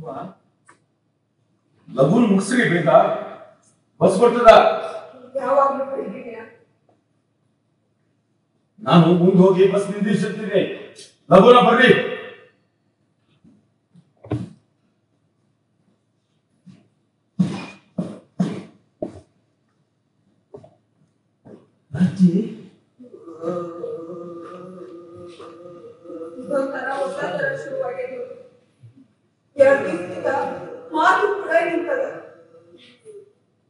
ಲಘುನ್ ಮುಗಿಸ್ರಿ ಬೇಗ ಬಸ್ ಬರ್ತದ ಯಾವಾಗ್ಲೂ ಬೆಳಿಗ್ಗೆ ನಾನು ಮುಂದೆ ಹೋಗಿ ಬಸ್ ನಿಂದಿರ್ಸುತ್ತೀನಿ ಲಘುನ ಬರ್ರಿ ಇದೊಂಥರ ಹೊಸ ತರ ಶುರುವಾಗಿದೆ ಎರಡು ದಿವಸದಿಂದ ಮಾತು ಕೂಡ ನಿಂತದ